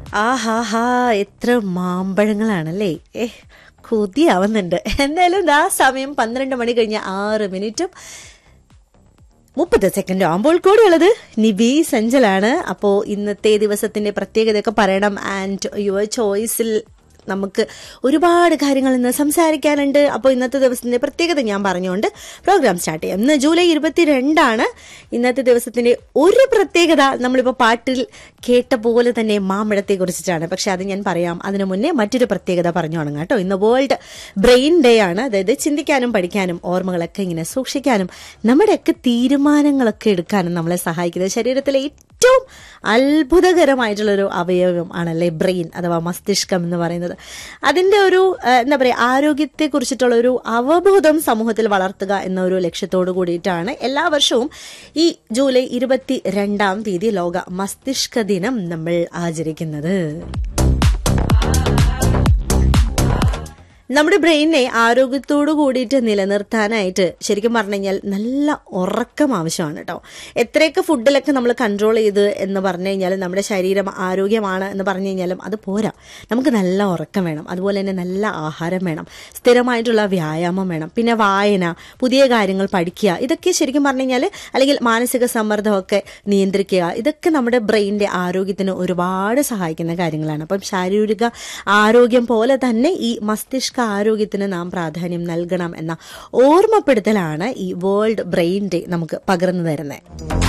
ആഹാഹാ എത്ര മാമ്പഴങ്ങളാണല്ലേ ഏ കൊതിയാവുന്നുണ്ട് എന്തായാലും ദാ സമയം പന്ത്രണ്ട് മണി കഴിഞ്ഞ് ആറ് മിനിറ്റും മുപ്പത് സെക്കൻഡ് ആകുമ്പോൾ കൂടെയുള്ളത് നിബി സഞ്ചലാണ് അപ്പോൾ ഇന്നത്തെ ദിവസത്തിന്റെ പ്രത്യേകതയൊക്കെ പറയണം ആൻഡ് യുവർ ചോയ്സിൽ നമുക്ക് ഒരുപാട് കാര്യങ്ങൾ ഇന്ന് സംസാരിക്കാനുണ്ട് അപ്പോൾ ഇന്നത്തെ ദിവസത്തിന്റെ പ്രത്യേകത ഞാൻ പറഞ്ഞുകൊണ്ട് പ്രോഗ്രാം സ്റ്റാർട്ട് ചെയ്യാം ഇന്ന് ജൂലൈ ഇരുപത്തിരണ്ടാണ് ഇന്നത്തെ ദിവസത്തിന്റെ ഒരു പ്രത്യേകത നമ്മളിപ്പോൾ പാട്ടിൽ കേട്ട പോലെ തന്നെ മാമ്പഴത്തെ കുറിച്ചിട്ടാണ് പക്ഷെ അത് ഞാൻ പറയാം അതിനു മുന്നേ മറ്റൊരു പ്രത്യേകത പറഞ്ഞു തുടങ്ങാം കേട്ടോ ഇന്ന് വേൾഡ് ബ്രെയിൻ ഡേ ആണ് അതായത് ചിന്തിക്കാനും പഠിക്കാനും ഓർമ്മകളൊക്കെ ഇങ്ങനെ സൂക്ഷിക്കാനും നമ്മുടെയൊക്കെ തീരുമാനങ്ങളൊക്കെ എടുക്കാനും നമ്മളെ സഹായിക്കുന്നത് ശരീരത്തിലെ ഏറ്റവും അത്ഭുതകരമായിട്ടുള്ളൊരു അവയവം ആണല്ലേ ബ്രെയിൻ അഥവാ മസ്തിഷ്കം എന്ന് പറയുന്നത് അതിന്റെ ഒരു ആ, എന്താ പറയുക ആരോഗ്യത്തെ കുറിച്ചിട്ടുള്ള ഒരു അവബോധം സമൂഹത്തിൽ വളർത്തുക എന്ന ഒരു ലക്ഷ്യത്തോടു കൂടിയിട്ടാണ് എല്ലാ വർഷവും ഈ ജൂലൈ ഇരുപത്തി രണ്ടാം തീയതി ലോക മസ്തിഷ്ക ദിനം നമ്മൾ ആചരിക്കുന്നത് നമ്മുടെ ബ്രെയിനെ ആരോഗ്യത്തോടു കൂടിയിട്ട് നിലനിർത്താനായിട്ട് ശരിക്കും പറഞ്ഞു കഴിഞ്ഞാൽ നല്ല ഉറക്കം ആവശ്യമാണ് കേട്ടോ എത്രയൊക്കെ ഫുഡിലൊക്കെ നമ്മൾ കൺട്രോൾ ചെയ്ത് എന്ന് പറഞ്ഞു കഴിഞ്ഞാൽ നമ്മുടെ ശരീരം ആരോഗ്യമാണ് എന്ന് പറഞ്ഞു കഴിഞ്ഞാലും അത് പോരാ നമുക്ക് നല്ല ഉറക്കം വേണം അതുപോലെ തന്നെ നല്ല ആഹാരം വേണം സ്ഥിരമായിട്ടുള്ള വ്യായാമം വേണം പിന്നെ വായന പുതിയ കാര്യങ്ങൾ പഠിക്കുക ഇതൊക്കെ ശരിക്കും പറഞ്ഞു കഴിഞ്ഞാൽ അല്ലെങ്കിൽ മാനസിക സമ്മർദ്ദമൊക്കെ നിയന്ത്രിക്കുക ഇതൊക്കെ നമ്മുടെ ബ്രെയിനിന്റെ ആരോഗ്യത്തിന് ഒരുപാട് സഹായിക്കുന്ന കാര്യങ്ങളാണ് അപ്പം ശാരീരിക ആരോഗ്യം പോലെ തന്നെ ഈ മസ്തിഷ്ക ആരോഗ്യത്തിന് നാം പ്രാധാന്യം നൽകണം എന്ന ഓർമ്മപ്പെടുത്തലാണ് ഈ വേൾഡ് ബ്രെയിൻ ഡേ നമുക്ക് പകർന്നു തരുന്നത്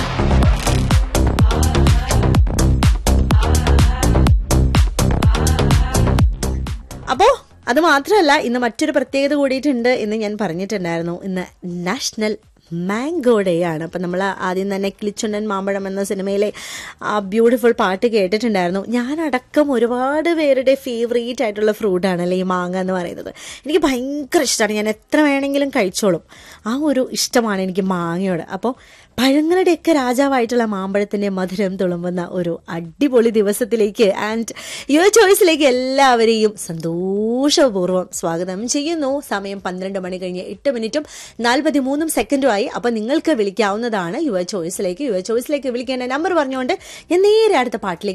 അപ്പോ അത് മാത്രമല്ല ഇന്ന് മറ്റൊരു പ്രത്യേകത കൂടിയിട്ടുണ്ട് എന്ന് ഞാൻ പറഞ്ഞിട്ടുണ്ടായിരുന്നു ഇന്ന് നാഷണൽ മാംഗോ ഡേ ആണ് അപ്പം നമ്മൾ ആദ്യം തന്നെ കിളിച്ചുണ്ടൻ മാമ്പഴം എന്ന സിനിമയിലെ ആ ബ്യൂട്ടിഫുൾ പാട്ട് കേട്ടിട്ടുണ്ടായിരുന്നു ഞാനടക്കം ഒരുപാട് പേരുടെ ഫേവറേറ്റ് ആയിട്ടുള്ള ഫ്രൂട്ടാണ് അല്ലേ ഈ മാങ്ങ എന്ന് പറയുന്നത് എനിക്ക് ഭയങ്കര ഇഷ്ടമാണ് ഞാൻ എത്ര വേണമെങ്കിലും കഴിച്ചോളും ആ ഒരു ഇഷ്ടമാണ് എനിക്ക് മാങ്ങയോട് അപ്പോൾ പഴങ്ങളുടെയൊക്കെ രാജാവായിട്ടുള്ള മാമ്പഴത്തിന്റെ മധുരം തുളുമ്പുന്ന ഒരു അടിപൊളി ദിവസത്തിലേക്ക് ആൻഡ് യുവർ ചോയ്സിലേക്ക് എല്ലാവരെയും സന്തോഷപൂർവ്വം സ്വാഗതം ചെയ്യുന്നു സമയം പന്ത്രണ്ട് മണി കഴിഞ്ഞ് എട്ട് മിനിറ്റും നാൽപ്പത്തി മൂന്നും സെക്കൻഡുമായി അപ്പൊ നിങ്ങൾക്ക് വിളിക്കാവുന്നതാണ് യുവർ ചോയ്സിലേക്ക് യുവർ ചോയ്സിലേക്ക് വിളിക്കേണ്ട നമ്പർ പറഞ്ഞുകൊണ്ട് ഞാൻ നേരെ അടുത്ത പാട്ടിലേക്ക്